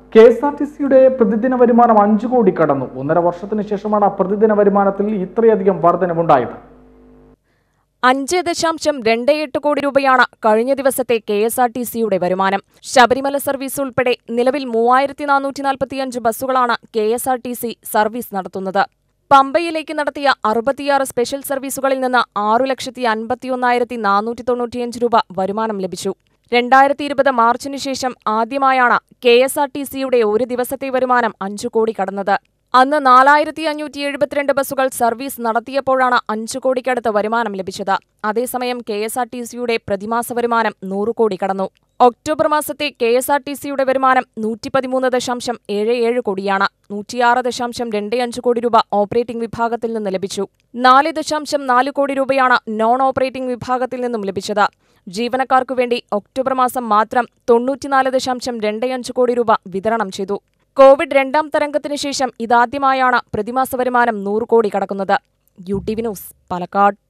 K S R T സിയുടെ പ്രതിദിന വരുമാനം അഞ്ചു കോടി കടന്നു ഒന്നര വർഷത്തിന് ശേഷമാണ് പ്രതിദിന വരുമാനത്തിൽ ഇത്രയധികം വർധനവുണ്ടായത് അഞ്ച് ദശാംശം രണ്ട് എട്ട് കോടി രൂപയാണ് കഴിഞ്ഞ ദിവസത്തെ കെ എസ് ആർ ടി സിയുടെ വരുമാനം ശബരിമല സർവീസ് ഉൾപ്പെടെ നിലവിൽ മൂവായിരത്തി നാനൂറ്റി നാൽപ്പത്തിയഞ്ച് ബസ്സുകളാണ് K S R T C service നടത്തുന്നത് പമ്പയിലേക്ക് നടത്തിയ അറുപത്തിയാറ് സ്പെഷ്യൽ സർവീസുകളിൽ നിന്ന് ആറു ലക്ഷത്തി അൻപത്തിയൊന്നായിരത്തി നാനൂറ്റി തൊണ്ണൂറ്റിയഞ്ച് രൂപ വരുമാനം ലഭിച്ചു രണ്ടായിരത്തി ഇരുപത് മാർച്ചിന് ശേഷം ആദ്യമായാണ് കെ എസ് ആർ ടി സിയുടെ ഒരു ദിവസത്തെ വരുമാനം അഞ്ചു കോടി കടന്നത് അന്ന് നാലായിരത്തി അഞ്ഞൂറ്റി എഴുപത്തിരണ്ട് ബസ്സുകൾ സർവീസ് നടത്തിയപ്പോഴാണ് അഞ്ചു കോടിക്കടുത്ത് വരുമാനം ലഭിച്ചത് അതേസമയം കെ എസ് ആർ ടി സിയുടെ പ്രതിമാസ വരുമാനം നൂറ് കോടി കടന്നു ഒക്ടോബർ മാസത്തെ കെ എസ് ആർ ടി സിയുടെ വരുമാനം നൂറ്റി പതിമൂന്ന് ദശാംശം ഏഴ് ഏഴ് കോടിയാണ് നൂറ്റിയാറ് ദശാംശം രണ്ട് അഞ്ച് കോടി രൂപ ഓപ്പറേറ്റിംഗ് വിഭാഗത്തിൽ നിന്ന് ലഭിച്ചു നാല് ദശാംശം നാല് കോടി രൂപയാണ് നോൺ ഓപ്പറേറ്റിംഗ് വിഭാഗത്തിൽ നിന്നും ലഭിച്ചത് ജീവനക്കാർക്കു വേണ്ടി ഒക്ടോബർ മാസം മാത്രം തൊണ്ണൂറ്റിനാല് ദശാംശം രണ്ട് അഞ്ച് കോടി രൂപ വിതരണം ചെയ്തു കോവിഡ് രണ്ടാം തരംഗത്തിന് ശേഷം ഇതാദ്യമായാണ് പ്രതിമാസ വരുമാനം നൂറ് കോടി കടക്കുന്നത് U T V news Palakkad